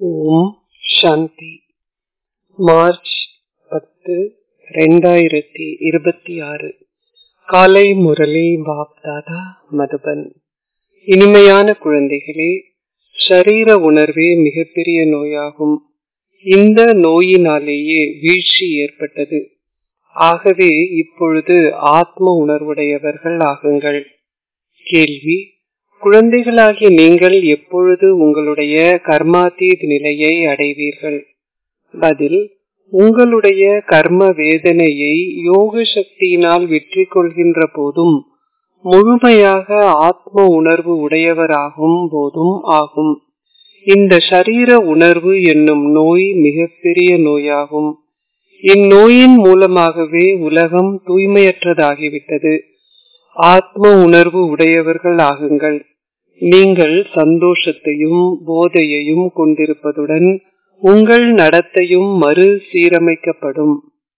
ஓம் சாந்தி March பத்து ரெண்டாயிரத்தி இருபத்தி ஆறு காலை முரளி பாப்தாதா மதுபன் இனிமையான குழந்தைகளே ஷரீர உணர்வே மிகப்பெரிய நோயாகும் இந்த நோயினாலேயே வீழ்ச்சி ஏற்பட்டது ஆகவே இப்பொழுது ஆத்ம உணர்வுடையவர்கள் ஆகுங்கள் கேள்வி குழந்தைகளாகிய நீங்கள் எப்பொழுது உங்களுடைய கர்மாத்தீத் நிலையை அடைவீர்கள் பதில் உங்களுடைய கர்ம வேதனையை யோக சக்தியினால் வெற்றி கொள்கின்ற போதும் முழுமையாக ஆத்ம உணர்வு உடையவராகும் போதும் ஆகும் இந்த ஷரீர உணர்வு என்னும் நோய் மிகப்பெரிய நோயாகும் இந்நோயின் மூலமாகவே உலகம் தூய்மையற்றதாகிவிட்டது ஆத்ம உணர்வு உடையவர்கள் ஆகுங்கள் நீங்கள் சந்தோஷத்தையும் போதையையும் கொண்டிருப்பதுடன் உங்கள் நடத்தையும் மறு சீரமைக்கப்படும்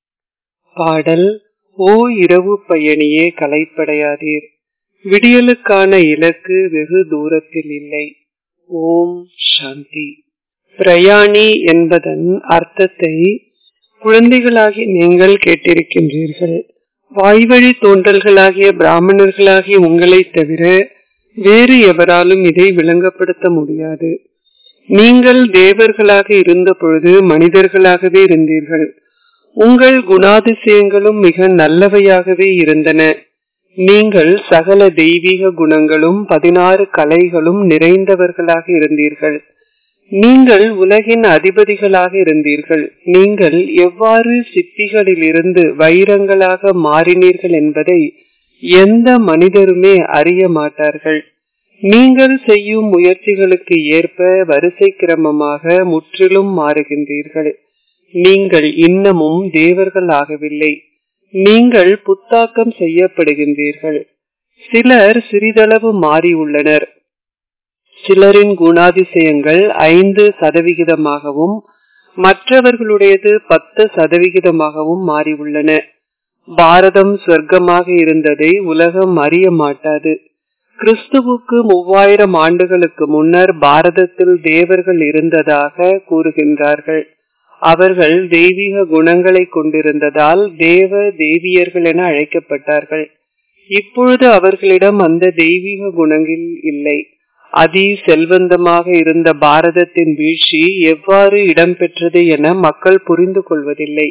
பாடல் ஓ இரவு பயணியே கலைப்படையாதீர் விடியலுக்கான இலக்கு வெகு தூரத்தில் இல்லை ஓம் சாந்தி பிரயாணி என்பதன் அர்த்தத்தை குழந்தைகளாகி நீங்கள் கேட்டிருக்கின்றீர்கள் வாய்வழி தோன்றல்களாகிய பிராமணர்களாகிய உங்களை தவிர வேறு எவராலும் இதை விளங்கப்படுத்த முடியாது நீங்கள் தேவர்களாக இருந்த பொழுது மனிதர்களாகவே இருந்தீர்கள் உங்கள் குணாதிசயங்களும் மிக நல்லவையாகவே இருந்தன நீங்கள் சகல தெய்வீக குணங்களும் பதினாறு கலைகளும் நிறைந்தவர்களாக இருந்தீர்கள் நீங்கள் உலகின் அதிபதிகளாக இருந்தீர்கள் நீங்கள் எவ்வாறு சிப்பிகளிலிருந்து வைரங்களாக மாறினீர்கள் என்பதை எந்த மனிதருமே அறிய மாட்டார்கள் நீங்கள் செய்யும் முயற்சிகளுக்கு ஏற்ப வரிசை கிரமமாக முற்றிலும் மாறுகின்றீர்கள் நீங்கள் இன்னமும் தேவர்கள் ஆகவில்லை நீங்கள் புத்தாக்கம் செய்யப்படுகின்றீர்கள் சிலர் சிறிதளவு மாறியுள்ளனர் சிலரின் குணாதிசயங்கள் ஐந்து சதவிகிதமாகவும் மற்றவர்களுடையது பத்து சதவிகிதமாகவும் மாறியுள்ளன பாரதம் சொர்க்கமாக இருந்ததை உலகம் அறிய மாட்டாது கிறிஸ்துவுக்கு மூவாயிரம் ஆண்டுகளுக்கு முன்னர் பாரதத்தில் தேவர்கள் இருந்ததாக கூறுகின்றார்கள் அவர்கள் தெய்வீக குணங்களை கொண்டிருந்ததால் தேவ தேவியர்கள் என அழைக்கப்பட்டார்கள் இப்பொழுது அவர்களிடம் அந்த தெய்வீக குணங்கள் இல்லை அதி செல்வந்தமாக இருந்த பாரதத்தின் வீழ்ச்சி எவ்வாறு இடம்பெற்றது என மக்கள் புரிந்து கொள்வதில்லை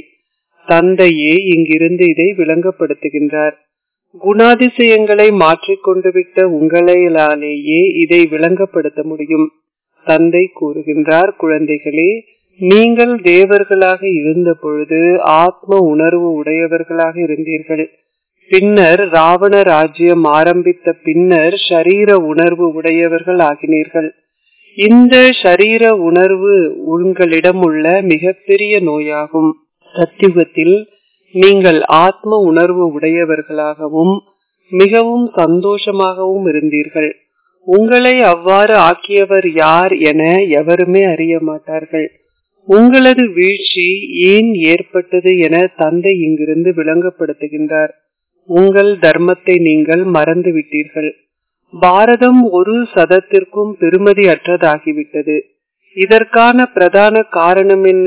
தந்தையே இங்கிருந்து இதை விளங்கப்படுத்துகின்றார் குணாதிசயங்களை மாற்றிக்கொண்டு விட்ட உங்களாலேயே இதை விளங்கப்படுத்த முடியும் தந்தை கூறுகின்றார் குழந்தைகளே நீங்கள் தேவர்களாக இருந்த பொழுது ஆத்ம உணர்வு உடையவர்களாக இருந்தீர்கள் பின்னர் ராவண ராஜ்யம் ஆரம்பித்த பின்னர் ஷரீர உணர்வு உடையவர்கள் ஆகினீர்கள் இந்த ஷரீர உணர்வு உங்களிடம் உள்ள மிகப்பெரிய நோயாகும் சத்தியுகத்தில் நீங்கள் ஆத்ம உணர்வு உடையவர்களாகவும் மிகவும் சந்தோஷமாகவும் இருந்தீர்கள் உங்களை அவ்வாறு ஆக்கியவர் யார் என எவருமே அறிய மாட்டார்கள் உங்களது வீழ்ச்சி ஏன் ஏற்பட்டது என தந்தை இங்கிருந்து விளங்கப்படுத்துகின்றார் உங்கள் தர்மத்தை நீங்கள் மறந்து விட்டீர்கள் பாரதம் ஒரு சதத்திற்கும் பெருமதி அற்றதாகிவிட்டது இதற்கான பிரதான காரணம் என்ன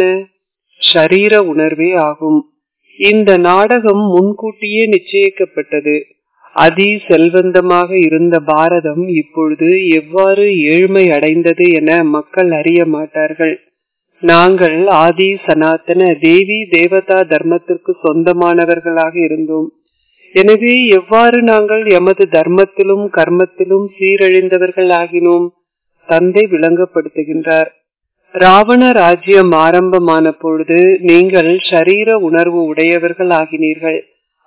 ஷரீர உணர்வே ஆகும் இந்த நாடகம் முன்கூட்டியே நிச்சயிக்கப்பட்டது அதி செல்வந்தமாக இருந்த பாரதம் இப்பொழுது எவ்வாறு ஏழ்மை அடைந்தது என மக்கள் அறிய மாட்டார்கள் நாங்கள் ஆதி சனாத்தன தேவி தேவதா தர்மத்திற்கு சொந்தமானவர்களாக இருந்தோம் எனவே எவ்வாறு நாங்கள் எமது தர்மத்திலும் கர்மத்திலும் சீரழிந்தவர்கள் ஆகினோம் தந்தை விளங்கப்படுத்துகின்றார் ராவண ராஜ்யம் ஆரம்பமான பொழுது நீங்கள் ஷரீர உணர்வு உடையவர்கள் ஆகினீர்கள்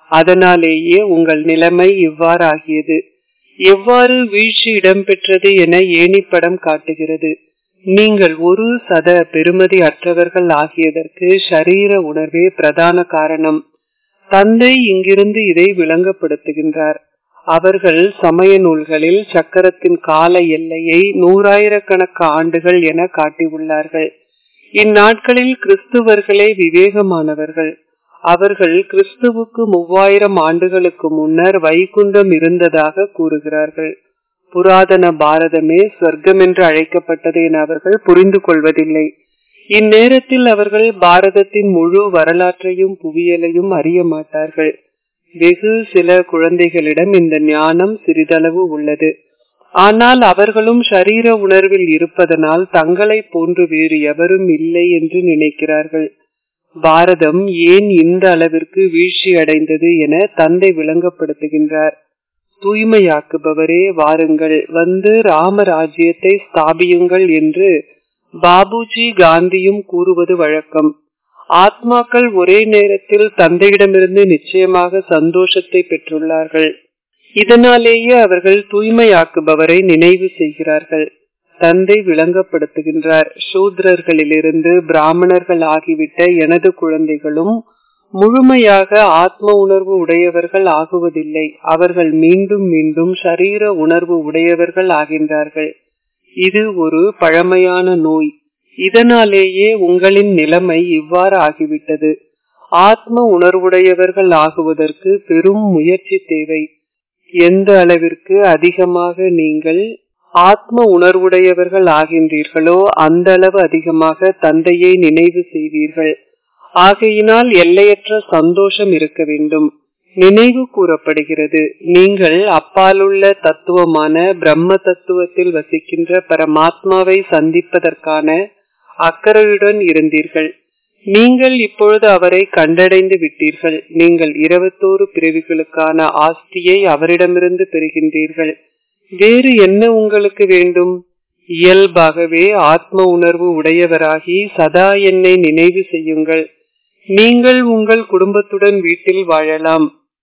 அதனாலேயே உங்கள் நிலைமை இவ்வாறு ஆகியது எவ்வாறு வீழ்ச்சி இடம்பெற்றது என ஏணிப்படம் காட்டுகிறது நீங்கள் ஒரு சத பெருமதி அற்றவர்கள் ஆகியதற்கு ஷரீர உணர்வே பிரதான காரணம் தந்தை இங்கிருந்து இதை விளங்கப்படுத்துகின்றார் அவர்கள் சமய நூல்களில் சக்கரத்தின் கால எல்லையை நூறாயிரக்கணக்கு ஆண்டுகள் என காட்டியுள்ளார்கள் இந்நாட்களில் கிறிஸ்துவர்களே விவேகமானவர்கள் அவர்கள் கிறிஸ்துவுக்கு மூவாயிரம் ஆண்டுகளுக்கு முன்னர் வைகுண்டம் இருந்ததாக கூறுகிறார்கள் புராதன பாரதமே சொர்க்கம் என்று அழைக்கப்பட்டது என அவர்கள் புரிந்து கொள்வதில்லை இந்நேரத்தில் அவர்கள் பாரதத்தின் முழு வரலாற்றையும் புவியலையும் அறிய மாட்டார்கள் வெகு சில குழந்தைகளிடம் இந்த ஞானம் சிறிதளவு உள்ளது ஆனால் அவர்களும் ஷரீர உணர்வில் இருப்பதனால் தங்களை போன்று வேறு எவரும் இல்லை என்று நினைக்கிறார்கள் பாரதம் ஏன் இந்த அளவிற்கு வீழ்ச்சி அடைந்தது என தந்தை விளங்கப்படுத்துகின்றார் தூய்மையாக்குபவரே வாருங்கள் வந்து ராமராஜ்யத்தை ஸ்தாபியுங்கள் என்று பாபுஜி காந்தியும் கூறுவது வழக்கம் ஆத்மாக்கள் ஒரே நேரத்தில் தந்தையிடமிருந்து நிச்சயமாக சந்தோஷத்தை பெற்றுள்ளார்கள் இதனாலேயே அவர்கள் தூய்மையாக்குபவரை நினைவு செய்கிறார்கள் தந்தை விளங்கப்படுத்துகின்றார் சூத்ரர்களிலிருந்து பிராமணர்கள் ஆகிவிட்ட எனது குழந்தைகளும் முழுமையாக ஆத்ம உணர்வு உடையவர்கள் ஆகுவதில்லை அவர்கள் மீண்டும் மீண்டும் சரீர உணர்வு உடையவர்கள் ஆகின்றார்கள் இது ஒரு பழமையான நோய் இதனாலேயே உங்களின் நிலைமை இவ்வாறு ஆகிவிட்டது ஆத்ம உணர்வுடையவர்கள் ஆகுவதற்கு பெரும் முயற்சி தேவை எந்த அளவிற்கு அதிகமாக நீங்கள் ஆத்ம உணர்வுடையவர்கள் ஆகின்றீர்களோ அந்த அளவு அதிகமாக தந்தையை நினைவு செய்வீர்கள் ஆகையினால் எல்லையற்ற சந்தோஷம் இருக்க வேண்டும் நினைவு கூறப்படுகிறது நீங்கள் அப்பாலுள்ள தத்துவமான பிரம்ம தத்துவத்தில் வசிக்கின்ற பரமாத்மாவை சந்திப்பதற்கான அக்கறையுடன் இருந்தீர்கள் நீங்கள் இப்பொழுது அவரை கண்டடைந்து விட்டீர்கள் நீங்கள் இருபத்தோரு பிறவிகளுக்கான ஆஸ்தியை அவரிடமிருந்து பெறுகின்றீர்கள் வேறு என்ன உங்களுக்கு வேண்டும் இயல்பாகவே ஆத்ம உணர்வு உடையவராகி சதா என்னை நினைவு செய்யுங்கள் நீங்கள் உங்கள் குடும்பத்துடன் வீட்டில் வாழலாம்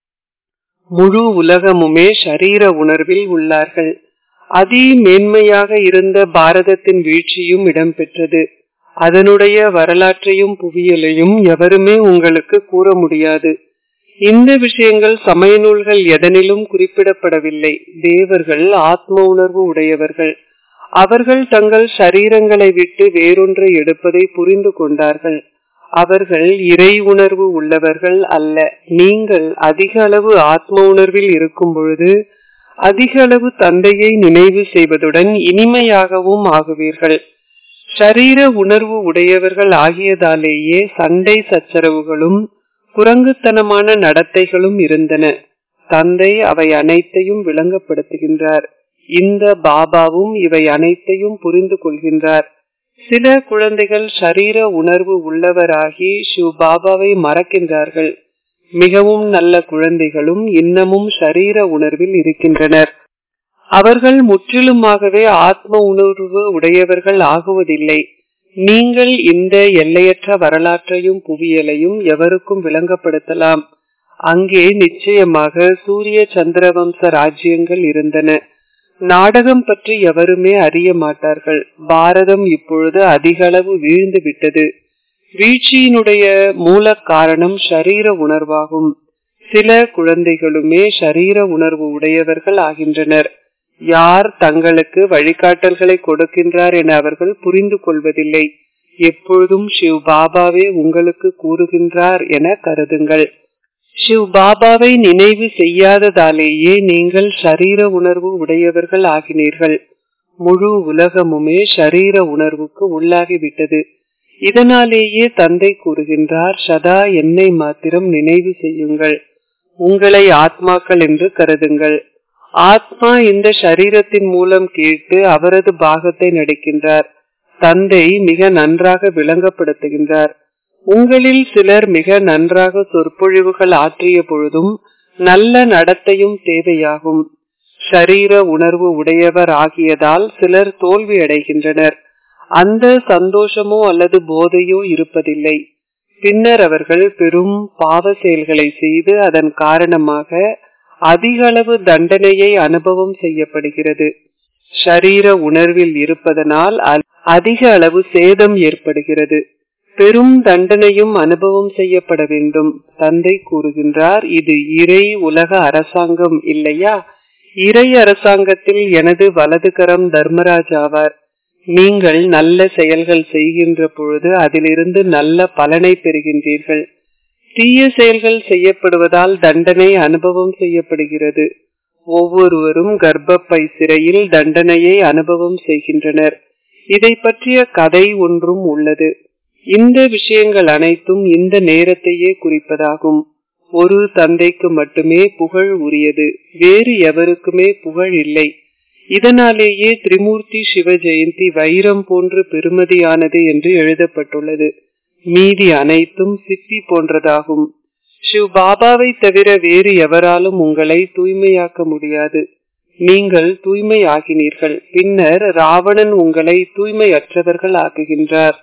முழு உலகமுமே ஷரீர உணர்வில் உள்ளார்கள் அதி மேன்மையாக இருந்த பாரதத்தின் வீழ்ச்சியும் இடம்பெற்றது அதனுடைய வரலாற்றையும் புவியலையும் எவருமே உங்களுக்கு கூற முடியாது இந்த விஷயங்கள் சமய நூல்கள் எதனிலும் குறிப்பிடப்படவில்லை தேவர்கள் ஆத்ம உணர்வு உடையவர்கள் அவர்கள் தங்கள் சரீரங்களை விட்டு வேறொன்றை எடுப்பதை புரிந்து கொண்டார்கள் அவர்கள் இறை உணர்வு உள்ளவர்கள் அல்ல நீங்கள் அதிக அளவு ஆத்ம உணர்வில் இருக்கும் பொழுது அதிக அளவு தந்தையை நினைவு செய்வதுடன் இனிமையாகவும் ஆகுவீர்கள் ஷரீர உணர்வு உடையவர்கள் ஆகியதாலேயே சண்டை சச்சரவுகளும் குரங்குத்தனமான நடத்தைகளும் இருந்தன தந்தை அவை அனைத்தையும் விளங்கப்படுத்துகின்றார் இந்த பாபாவும் இவை அனைத்தையும் புரிந்து கொள்கின்றார் சில குழந்தைகள் ஷரீர உணர்வு உள்ளவராகி சிவ் பாபாவை மறக்கின்றார்கள் மிகவும் நல்ல குழந்தைகளும் இன்னமும் ஷரீர உணர்வில் இருக்கின்றனர் அவர்கள் முற்றிலுமாகவே ஆத்ம உணர்வு உடையவர்கள் ஆகுவதில்லை நீங்கள் இந்த எல்லையற்ற வரலாற்றையும் புவியலையும் எவருக்கும் விளங்கப்படுத்தலாம் அங்கே நிச்சயமாக சூரிய சந்திரவம்ச ராஜ்யங்கள் இருந்தன நாடகம் பற்றி எவருமே அறிய மாட்டார்கள் பாரதம் இப்பொழுது அதிக அளவு வீழ்ந்து விட்டது வீழ்ச்சியினுடைய மூல காரணம் ஷரீர உணர்வாகும் சில குழந்தைகளுமே ஷரீர உணர்வு உடையவர்கள் ஆகின்றனர் யார் தங்களுக்கு வழிகாட்டல்களை கொடுக்கின்றார் என அவர்கள் புரிந்து கொள்வதில்லை எப்பொழுதும் சிவ் பாபாவே உங்களுக்கு கூறுகின்றார் என கருதுங்கள் சிவ் பாபாவை நினைவு செய்யாததாலேயே நீங்கள் ஷரீர உணர்வு உடையவர்கள் ஆகினீர்கள் முழு உலகமுமே ஷரீர உணர்வுக்கு உள்ளாகிவிட்டது இதனாலேயே தந்தை கூறுகின்றார் சதா என்னை மாத்திரம் நினைவு செய்யுங்கள் உங்களை ஆத்மாக்கள் என்று கருதுங்கள் ஆத்மா இந்த சரீரத்தின் மூலம் கேட்டு அவரது பாகத்தை நடிக்கின்றார் தந்தை மிக நன்றாக விளங்கப்படுத்துகின்றார் உங்களில் சிலர் மிக நன்றாக சொற்பொழிவுகள் ஆற்றிய பொழுதும் நல்ல நடத்தையும் தேவையாகும் ஷரீர உணர்வு உடையவர் ஆகியதால் சிலர் தோல்வி அடைகின்றனர் அந்த சந்தோஷமோ அல்லது போதையோ இருப்பதில்லை பின்னர் அவர்கள் பெரும் பாவ செயல்களை செய்து அதன் காரணமாக அதிக அளவு தண்டனையை அனுபவம் செய்யப்படுகிறது ஷரீர உணர்வில் இருப்பதனால் அதிக அளவு சேதம் ஏற்படுகிறது பெரும் தண்டனையும் அனுபவம் செய்யப்பட வேண்டும் தந்தை கூறுகின்றார் இது இறை உலக அரசாங்கம் இல்லையா இறை அரசாங்கத்தில் எனது வலதுகரம் தர்மராஜ் ஆவார் நீங்கள் நல்ல செயல்கள் செய்கின்ற பொழுது அதிலிருந்து நல்ல பலனை பெறுகின்றீர்கள் தீய செயல்கள் செய்யப்படுவதால் தண்டனை அனுபவம் செய்யப்படுகிறது ஒவ்வொருவரும் கர்ப்பப்பை சிறையில் தண்டனையை அனுபவம் செய்கின்றனர் இதை பற்றிய கதை ஒன்றும் உள்ளது இந்த விஷயங்கள் அனைத்தும் இந்த நேரத்தையே குறிப்பதாகும் ஒரு தந்தைக்கு மட்டுமே புகழ் உரியது வேறு எவருக்குமே புகழ் இல்லை இதனாலேயே திரிமூர்த்தி சிவ ஜெயந்தி வைரம் போன்று பெருமதியானது என்று எழுதப்பட்டுள்ளது மீதி அனைத்தும் சிப்பி போன்றதாகும் சிவ் பாபாவை தவிர வேறு எவராலும் உங்களை தூய்மையாக்க முடியாது நீங்கள் தூய்மை ஆகினீர்கள் பின்னர் ராவணன் உங்களை தூய்மையற்றவர்கள் ஆக்குகின்றார்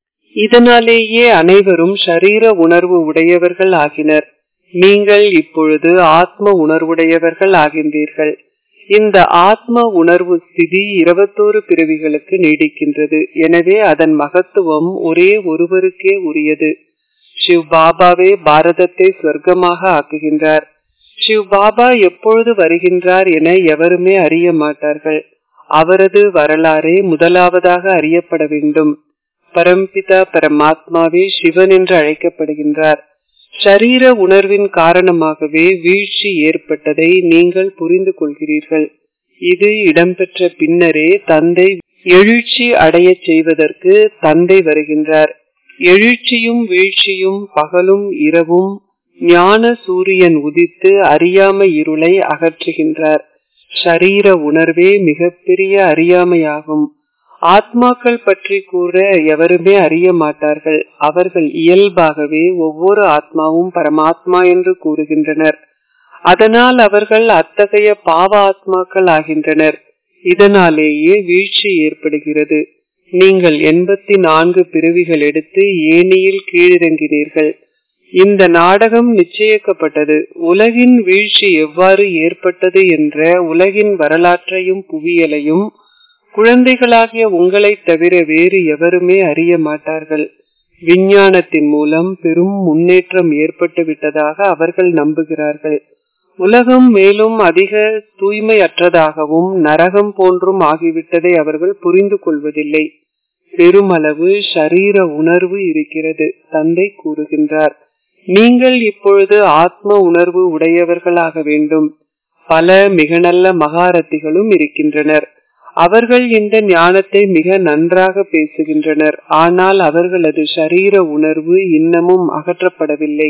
இதனாலேயே அனைவரும் ஷரீர உணர்வு உடையவர்கள் ஆகினர் நீங்கள் இப்பொழுது ஆத்ம உணர்வுடையவர்கள் ஆகின்றீர்கள் இந்த ஆத்ம உணர்வு ஸ்திதி இருபத்தோரு பிறவிகளுக்கு நீடிக்கின்றது எனவே அதன் மகத்துவம் ஒரே ஒருவருக்கே உரியது சிவ் பாபாவே பாரதத்தை சொர்க்கமாக ஆக்குகின்றார் சிவ் பாபா எப்பொழுது வருகின்றார் என எவருமே அறிய மாட்டார்கள் அவரது வரலாறே முதலாவதாக அறியப்பட வேண்டும் பரம்பிதா பரமாத்மாவே சிவன் என்று அழைக்கப்படுகின்றார் ஷரீர உணர்வின் காரணமாகவே வீழ்ச்சி ஏற்பட்டதை நீங்கள் புரிந்து கொள்கிறீர்கள் இது இடம்பெற்ற பின்னரே தந்தை எழுச்சி அடைய செய்வதற்கு தந்தை வருகின்றார் எழுச்சியும் வீழ்ச்சியும் பகலும் இரவும் ஞான சூரியன் உதித்து அறியாமை இருளை அகற்றுகின்றார் ஷரீர உணர்வே மிகப்பெரிய அறியாமையாகும் ஆத்மாக்கள் பற்றி கூற எவருமே அறிய மாட்டார்கள் அவர்கள் இயல்பாகவே ஒவ்வொரு ஆத்மாவும் பரமாத்மா என்று கூறுகின்றனர் அதனால் அவர்கள் அத்தகைய பாவ ஆத்மாக்கள் ஆகின்றனர் இதனாலேயே வீழ்ச்சி ஏற்படுகிறது நீங்கள் எண்பத்தி நான்கு பிரிவுகள் எடுத்து ஏனியில் கீழிறங்கினீர்கள் இந்த நாடகம் நிச்சயிக்கப்பட்டது உலகின் வீழ்ச்சி எவ்வாறு ஏற்பட்டது என்ற உலகின் வரலாற்றையும் புவியலையும் குழந்தைகளாகிய உங்களை தவிர வேறு எவருமே அறிய மாட்டார்கள் விஞ்ஞானத்தின் மூலம் பெரும் முன்னேற்றம் ஏற்பட்டு விட்டதாக அவர்கள் நம்புகிறார்கள் உலகம் மேலும் அதிக தூய்மையற்றதாகவும் நரகம் போன்றும் ஆகிவிட்டதை அவர்கள் புரிந்து கொள்வதில்லை பெருமளவு ஷரீர உணர்வு இருக்கிறது தந்தை கூறுகின்றார் நீங்கள் இப்பொழுது ஆத்ம உணர்வு உடையவர்களாக வேண்டும் பல மிக நல்ல மகாரத்திகளும் இருக்கின்றனர் அவர்கள் இந்த ஞானத்தை மிக நன்றாக பேசுகின்றனர் ஆனால் அவர்களது ஷரீர உணர்வு இன்னமும் அகற்றப்படவில்லை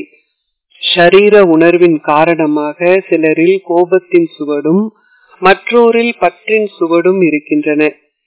ஷரீர உணர்வின் காரணமாக சிலரில் கோபத்தின் சுவடும் மற்றோரில் பற்றின் சுவடும் இருக்கின்றன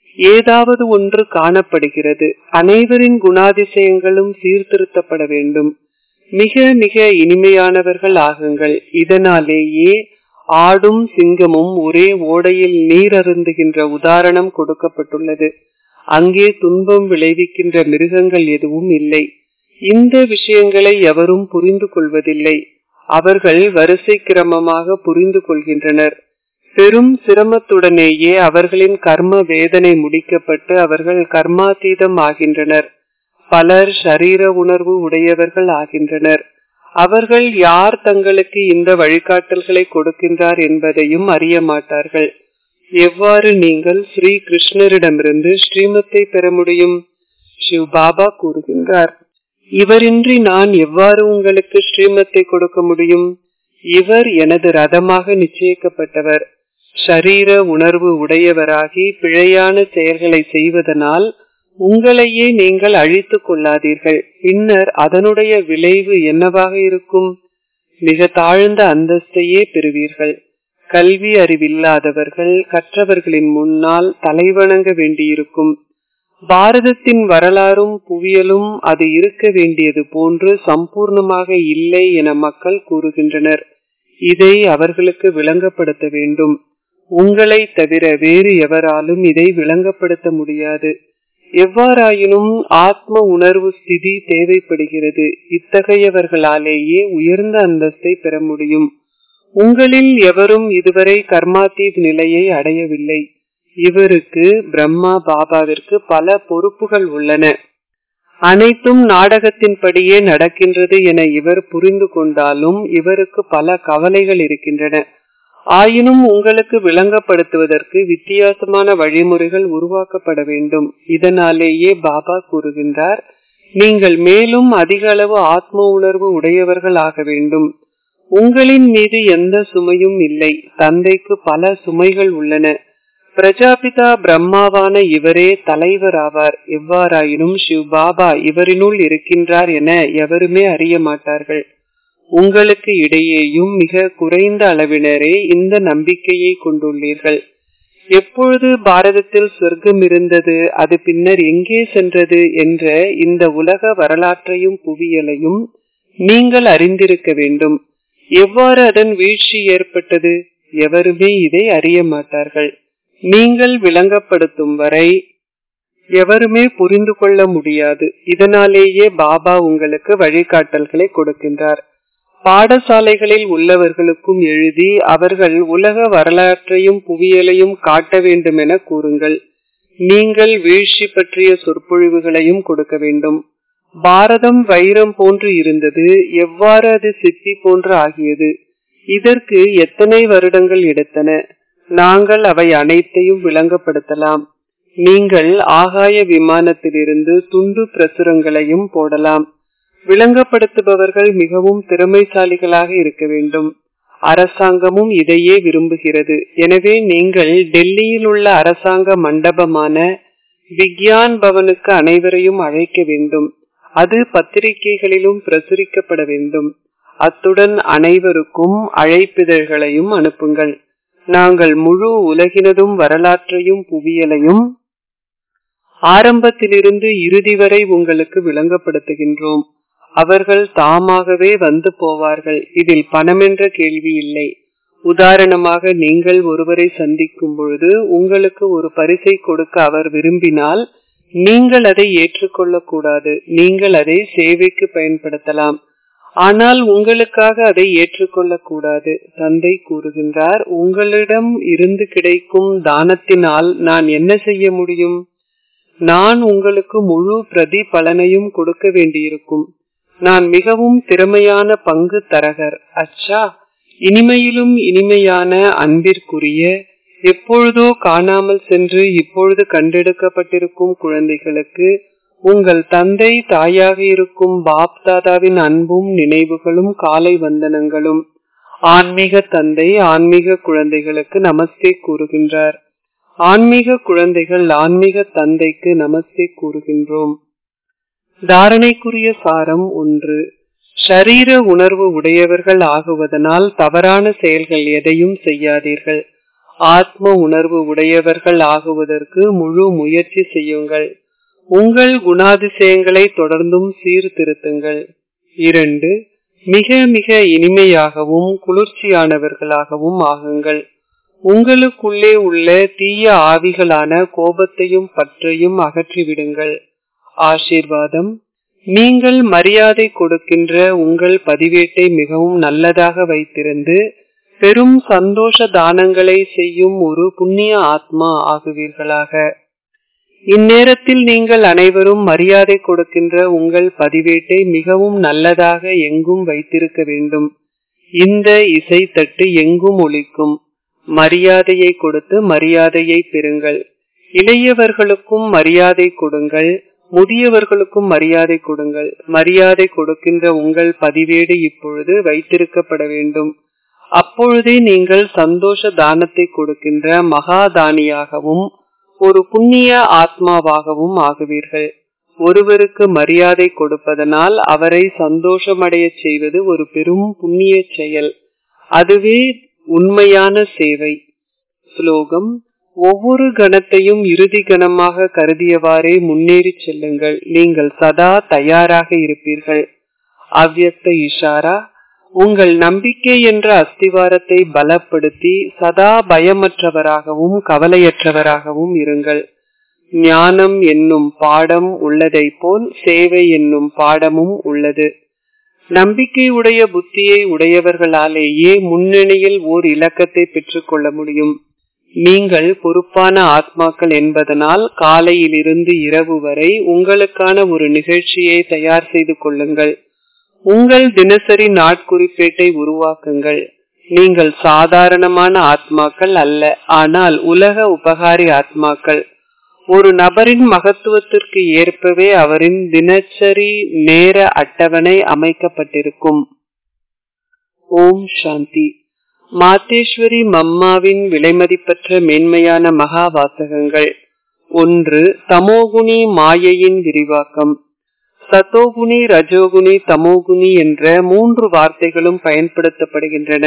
ஏதாவது ஒன்று காணப்படுகிறது அனைவரின் குணாதிசயங்களும் சீர்திருத்தப்பட வேண்டும் மிக மிக இனிமையானவர்கள் ஆகுங்கள் இதனாலேயே ஆடும் சிங்கமும் ஒரே ஓடையில் நீர் அருந்துகின்ற உதாரணம் கொடுக்கப்பட்டுள்ளது அங்கே துன்பம் விளைவிக்கின்ற மிருகங்கள் எதுவும் இல்லை இந்த விஷயங்களை எவரும் புரிந்து கொள்வதில்லை அவர்கள் வரிசை கிரமமாக புரிந்து கொள்கின்றனர் பெரும் சிரமத்துடனேயே அவர்களின் கர்ம வேதனை முடிக்கப்பட்டு அவர்கள் கர்மாதீதம் ஆகின்றனர் பலர் ஷரீர உணர்வு உடையவர்கள் ஆகின்றனர் அவர்கள் யார் தங்களுக்கு இந்த வழிகாட்டல்களை கொடுக்கின்றார் என்பதையும் அறிய மாட்டார்கள் எவ்வாறு நீங்கள் ஸ்ரீ கிருஷ்ணரிடமிருந்து ஸ்ரீமத்தை பெற முடியும் சிவ் பாபா கூறுகின்றார் இவரின்றி நான் எவ்வாறு உங்களுக்கு ஸ்ரீமத்தை கொடுக்க முடியும் இவர் எனது ரதமாக நிச்சயிக்கப்பட்டவர் ஷரீர உணர்வு உடையவராகி பிழையான செயல்களை செய்வதனால் உங்களையே நீங்கள் அழித்துக் கொள்ளாதீர்கள் பின்னர் அதனுடைய விளைவு என்னவாக இருக்கும் மிக தாழ்ந்த அந்தஸ்தையே பெறுவீர்கள் கல்வி அறிவில்லாதவர்கள் கற்றவர்களின் முன்னால் தலைவணங்க வேண்டியிருக்கும் பாரதத்தின் வரலாறும் புவியலும் அது இருக்க வேண்டியது போன்று சம்பூர்ணமாக இல்லை என மக்கள் கூறுகின்றனர் இதை அவர்களுக்கு விளங்கப்படுத்த வேண்டும் உங்களை தவிர வேறு எவராலும் இதை விளங்கப்படுத்த முடியாது எவ்வாறாயினும் ஆத்ம உணர்வு ஸ்திதி தேவைப்படுகிறது இத்தகையவர்களாலேயே உயர்ந்த அந்தஸ்தை பெற முடியும் உங்களில் எவரும் இதுவரை கர்மாத்தீத் நிலையை அடையவில்லை இவருக்கு பிரம்மா பாபாவிற்கு பல பொறுப்புகள் உள்ளன அனைத்தும் நாடகத்தின்படியே நடக்கின்றது என இவர் புரிந்து கொண்டாலும் இவருக்கு பல கவலைகள் இருக்கின்றன ஆயினும் உங்களுக்கு விளங்கப்படுத்துவதற்கு வித்தியாசமான வழிமுறைகள் உருவாக்கப்பட வேண்டும் இதனாலேயே பாபா கூறுகின்றார் நீங்கள் மேலும் அதிக அளவு ஆத்ம உணர்வு உடையவர்கள் ஆக வேண்டும் உங்களின் மீது எந்த சுமையும் இல்லை தந்தைக்கு பல சுமைகள் உள்ளன பிரஜாபிதா பிரம்மாவான இவரே தலைவர் ஆவார் எவ்வாறாயினும் சிவ் பாபா இவரினுள் இருக்கின்றார் என எவருமே அறிய மாட்டார்கள் உங்களுக்கு இடையேயும் மிக குறைந்த அளவினரே இந்த நம்பிக்கையை கொண்டுள்ளீர்கள் எப்பொழுது பாரதத்தில் சொர்க்கம் இருந்தது அது பின்னர் எங்கே சென்றது என்ற இந்த உலக வரலாற்றையும் புவியலையும் நீங்கள் அறிந்திருக்க வேண்டும் எவ்வாறு அதன் வீழ்ச்சி ஏற்பட்டது எவருமே இதை அறிய மாட்டார்கள் நீங்கள் விளங்கப்படுத்தும் வரை எவருமே புரிந்து கொள்ள முடியாது இதனாலேயே பாபா உங்களுக்கு வழிகாட்டல்களை கொடுக்கின்றார் பாடசாலைகளில் உள்ளவர்களுக்கும் எழுதி அவர்கள் உலக வரலாற்றையும் புவியலையும் காட்ட வேண்டும் என கூறுங்கள் நீங்கள் வீழ்ச்சி பற்றிய சொற்பொழிவுகளையும் கொடுக்க வேண்டும் பாரதம் வைரம் போன்று இருந்தது எவ்வாறு அது சித்தி போன்று ஆகியது இதற்கு எத்தனை வருடங்கள் எடுத்தன நாங்கள் அவை அனைத்தையும் விளங்கப்படுத்தலாம் நீங்கள் ஆகாய விமானத்திலிருந்து துண்டு பிரசுரங்களையும் போடலாம் விளங்கப்படுத்துபவர்கள் மிகவும் திறமைசாலிகளாக இருக்க வேண்டும் அரசாங்கமும் இதையே விரும்புகிறது எனவே நீங்கள் டெல்லியில் உள்ள அரசாங்க மண்டபமான விக்யான் பவனுக்கு அனைவரையும் அழைக்க வேண்டும் அது பத்திரிகைகளிலும் பிரசுரிக்கப்பட வேண்டும் அத்துடன் அனைவருக்கும் அழைப்பிதழ்களையும் அனுப்புங்கள் நாங்கள் முழு உலகினதும் வரலாற்றையும் புவியலையும் ஆரம்பத்திலிருந்து இறுதி வரை உங்களுக்கு விளங்கப்படுத்துகின்றோம் அவர்கள் தாமாகவே வந்து போவார்கள் இதில் பணம் என்ற கேள்வி இல்லை உதாரணமாக நீங்கள் ஒருவரை சந்திக்கும் பொழுது உங்களுக்கு ஒரு பரிசை கொடுக்க அவர் விரும்பினால் நீங்கள் அதை ஏற்றுக்கொள்ளக் கூடாது நீங்கள் அதை சேவைக்கு பயன்படுத்தலாம் ஆனால் உங்களுக்காக அதை ஏற்றுக்கொள்ளக் கூடாது தந்தை கூறுகின்றார் உங்களிடம் இருந்து கிடைக்கும் தானத்தினால் நான் என்ன செய்ய முடியும் நான் உங்களுக்கு முழு பிரதி பலனையும் கொடுக்க வேண்டியிருக்கும் நான் மிகவும் திறமையான பங்கு தரகர் அச்சா இனிமையிலும் இனிமையான அன்பிற்குரிய எப்பொழுதோ காணாமல் சென்று இப்பொழுது கண்டெடுக்கப்பட்டிருக்கும் குழந்தைகளுக்கு உங்கள் தந்தை தாயாக இருக்கும் பாப் தாதாவின் அன்பும் நினைவுகளும் காலை வந்தனங்களும் ஆன்மீக தந்தை ஆன்மீக குழந்தைகளுக்கு நமஸ்தே கூறுகின்றார் ஆன்மீக குழந்தைகள் ஆன்மீக தந்தைக்கு நமஸ்தே கூறுகின்றோம் தாரணைக்குரிய சாரம் ஒன்று ஷரீர உணர்வு உடையவர்கள் ஆகுவதனால் தவறான செயல்கள் எதையும் செய்யாதீர்கள் ஆத்ம உணர்வு உடையவர்கள் ஆகுவதற்கு முழு முயற்சி செய்யுங்கள் உங்கள் குணாதிசயங்களை தொடர்ந்தும் சீர்திருத்துங்கள் இரண்டு மிக மிக இனிமையாகவும் குளிர்ச்சியானவர்களாகவும் ஆகுங்கள் உங்களுக்குள்ளே உள்ள தீய ஆவிகளான கோபத்தையும் பற்றையும் அகற்றிவிடுங்கள் ஆசீர்வாதம் நீங்கள் மரியாதை கொடுக்கின்ற உங்கள் பதிவேட்டை மிகவும் நல்லதாக வைத்திருந்து பெரும் சந்தோஷ தானங்களை செய்யும் ஒரு புண்ணிய ஆத்மா ஆகுவீர்களாக இந்நேரத்தில் நீங்கள் அனைவரும் மரியாதை கொடுக்கின்ற உங்கள் பதிவேட்டை மிகவும் நல்லதாக எங்கும் வைத்திருக்க வேண்டும் இந்த இசை தட்டு எங்கும் ஒலிக்கும் மரியாதையை கொடுத்து மரியாதையை பெறுங்கள் இளையவர்களுக்கும் மரியாதை கொடுங்கள் முதியவர்களுக்கும் மரியாதை கொடுங்கள் மரியாதை கொடுக்கின்ற உங்கள் பதிவேடு இப்பொழுது வைத்திருக்கப்பட வேண்டும் அப்பொழுதே நீங்கள் சந்தோஷ தானத்தை கொடுக்கின்ற மகாதானியாகவும் ஒரு புண்ணிய ஆத்மாவாகவும் ஆகுவீர்கள் ஒருவருக்கு மரியாதை கொடுப்பதனால் அவரை சந்தோஷமடைய செய்வது ஒரு பெரும் புண்ணிய செயல் அதுவே உண்மையான சேவை ஸ்லோகம் ஒவ்வொரு கணத்தையும் இறுதி கணமாக கருதியவாறே முன்னேறி செல்லுங்கள் நீங்கள் சதா தயாராக இருப்பீர்கள் அவ்யக்த இஷாரா உங்கள் நம்பிக்கை என்ற அஸ்திவாரத்தை பலப்படுத்தி சதா பயமற்றவராகவும் கவலையற்றவராகவும் இருங்கள் ஞானம் என்னும் பாடம் உள்ளதை போல் சேவை என்னும் பாடமும் உள்ளது நம்பிக்கையுடைய புத்தியை உடையவர்களாலேயே முன்னணியில் ஓர் இலக்கத்தை பெற்றுக்கொள்ள முடியும் நீங்கள் பொறுப்பான ஆத்மாக்கள் என்பதனால் காலையிலிருந்து இரவு வரை உங்களுக்கான ஒரு நிகழ்ச்சியை தயார் செய்து கொள்ளுங்கள் உங்கள் தினசரி நாட்குறிப்பேட்டை உருவாக்குங்கள் நீங்கள் சாதாரணமான ஆத்மாக்கள் அல்ல ஆனால் உலக உபகாரி ஆத்மாக்கள் ஒரு நபரின் மகத்துவத்திற்கு ஏற்பவே அவரின் தினசரி நேர அட்டவணை அமைக்கப்பட்டிருக்கும் ஓம் சாந்தி மாத்தேஸ்வரி மம்மாவின் விலைமதிப்பற்ற மேன்மையான மகா வாசகங்கள் ஒன்று தமோகுணி மாயையின் விரிவாக்கம் சத்தோகுணி ரஜோகுணி தமோகுணி என்ற மூன்று வார்த்தைகளும் பயன்படுத்தப்படுகின்றன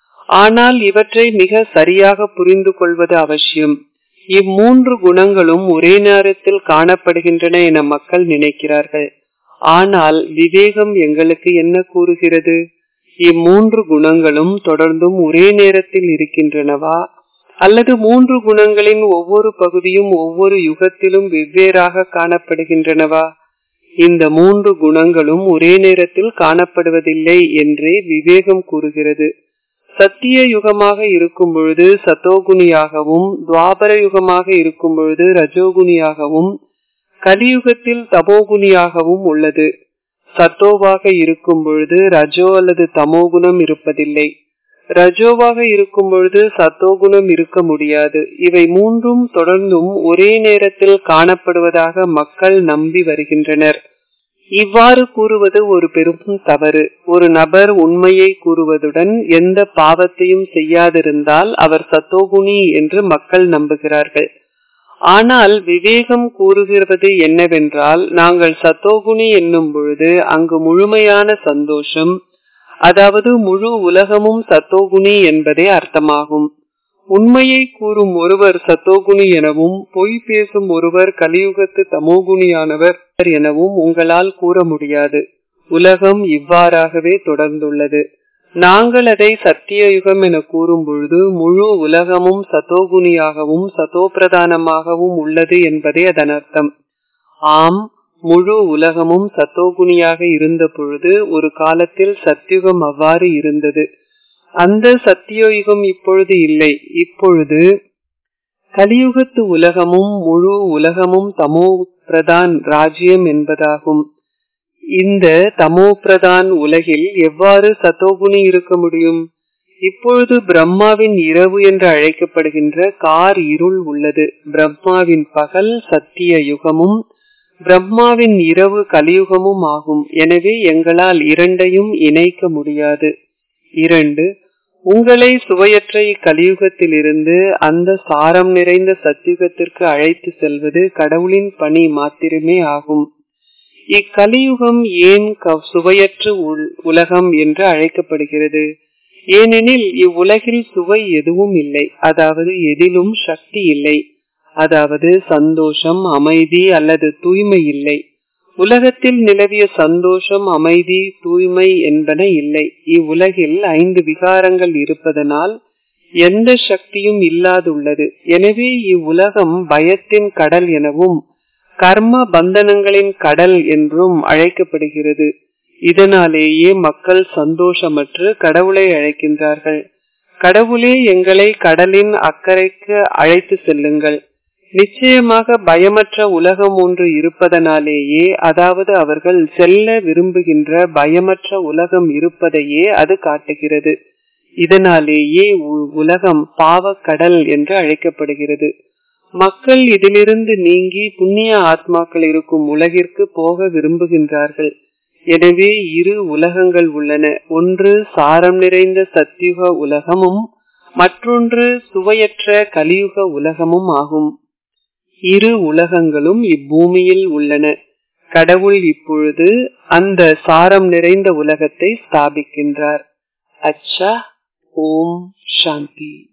ஆனால் இவற்றை மிக சரியாக புரிந்து கொள்வது அவசியம் இம்மூன்று குணங்களும் ஒரே நேரத்தில் காணப்படுகின்றன என மக்கள் நினைக்கிறார்கள் ஆனால் விவேகம் எங்களுக்கு என்ன கூறுகிறது இம்மூன்று குணங்களும் தொடர்ந்தும் ஒரே நேரத்தில் இருக்கின்றனவா அல்லது மூன்று குணங்களின் ஒவ்வொரு பகுதியும் ஒவ்வொரு யுகத்திலும் வெவ்வேறாக காணப்படுகின்றனவா இந்த மூன்று குணங்களும் ஒரே நேரத்தில் காணப்படுவதில்லை என்றே விவேகம் கூறுகிறது சத்திய யுகமாக இருக்கும் பொழுது சத்தோகுணியாகவும் துவாபர யுகமாக இருக்கும் பொழுது ரஜோகுணியாகவும் கலியுகத்தில் தமோகுணியாகவும் உள்ளது சத்தோவாக இருக்கும் பொழுது ரஜோ அல்லது தமோகுணம் இருப்பதில்லை ரஜோவாக இருக்கும் பொழுது சத்தோகுணம் இருக்க முடியாது இவை மூன்றும் தொடர்ந்தும் ஒரே நேரத்தில் காணப்படுவதாக மக்கள் நம்பி வருகின்றனர் இவ்வாறு கூறுவது ஒரு பெரும் தவறு ஒரு நபர் உண்மையை கூறுவதுடன் எந்த பாவத்தையும் செய்யாதிருந்தால் அவர் சத்தோகுணி என்று மக்கள் நம்புகிறார்கள் ஆனால் விவேகம் கூறுகிறது என்னவென்றால் நாங்கள் சத்தோகுணி என்னும் பொழுது அங்கு முழுமையான சந்தோஷம் அதாவது முழு உலகமும் சத்தோகுணி என்பதே அர்த்தமாகும் உண்மையை கூறும் ஒருவர் சத்தோகுணி எனவும் பொய் பேசும் ஒருவர் கலியுகத்து தமோகுணியானவர் எனவும் உங்களால் கூற முடியாது உலகம் இவ்வாறாகவே தொடர்ந்துள்ளது நாங்கள் அதை சத்திய யுகம் என கூறும் பொழுது முழு உலகமும் சத்தோகுணியாகவும் சத்தோபிரதானமாகவும் உள்ளது என்பதே அதன் அர்த்தம் ஆம் முழு உலகமும் சத்தோகுணியாக இருந்த பொழுது ஒரு காலத்தில் சத்தியுகம் அவ்வாறு இருந்தது அந்த சத்தியோயுகம் இப்பொழுது இல்லை இப்பொழுது கலியுகத்து உலகமும் முழு உலகமும் தமோ பிரதான் ராஜ்யம் என்பதாகும் இந்த தமோ பிரதான் உலகில் எவ்வாறு சத்தோகுணி இருக்க முடியும் இப்பொழுது பிரம்மாவின் இரவு என்று அழைக்கப்படுகின்ற கார் இருள் உள்ளது பிரம்மாவின் பகல் சத்திய யுகமும் பிரம்மாவின் இரவு கலியுகமும் ஆகும் எனவே எங்களால் இரண்டையும் இணைக்க முடியாது இரண்டு உங்களை சுவையற்ற இக்கலியுகத்தில் இருந்து அந்த சாரம் நிறைந்த சத்தியுகத்திற்கு அழைத்து செல்வது கடவுளின் பணி மாத்திரமே ஆகும் இக்கலியுகம் ஏன் சுவையற்ற உலகம் என்று அழைக்கப்படுகிறது ஏனெனில் இவ்வுலகில் சுவை எதுவும் இல்லை அதாவது எதிலும் சக்தி இல்லை அதாவது சந்தோஷம் அமைதி அல்லது தூய்மை இல்லை உலகத்தில் நிலவிய சந்தோஷம் அமைதி தூய்மை என்பன இல்லை இவ்வுலகில் ஐந்து விகாரங்கள் இருப்பதனால் எந்த சக்தியும் இல்லாதுள்ளது எனவே இவ்வுலகம் பயத்தின் கடல் எனவும் கர்ம பந்தனங்களின் கடல் என்றும் அழைக்கப்படுகிறது இதனாலேயே மக்கள் சந்தோஷமற்று கடவுளை அழைக்கின்றார்கள் கடவுளே எங்களை கடலின் அக்கறைக்கு அழைத்து செல்லுங்கள் நிச்சயமாக பயமற்ற உலகம் ஒன்று இருப்பதனாலேயே அதாவது அவர்கள் செல்ல விரும்புகின்ற பயமற்ற உலகம் இருப்பதையே அது காட்டுகிறது இதனாலேயே உலகம் பாவக்கடல் என்று அழைக்கப்படுகிறது மக்கள் இதிலிருந்து நீங்கி புண்ணிய ஆத்மாக்கள் இருக்கும் உலகிற்கு போக விரும்புகின்றார்கள் எனவே இரு உலகங்கள் உள்ளன ஒன்று சாரம் நிறைந்த சத்தியுக உலகமும் மற்றொன்று சுவையற்ற கலியுக உலகமும் ஆகும் இரு உலகங்களும் இப்பூமியில் உள்ளன கடவுள் இப்பொழுது அந்த சாரம் நிறைந்த உலகத்தை ஸ்தாபிக்கின்றார் அச்சா ஓம் சாந்தி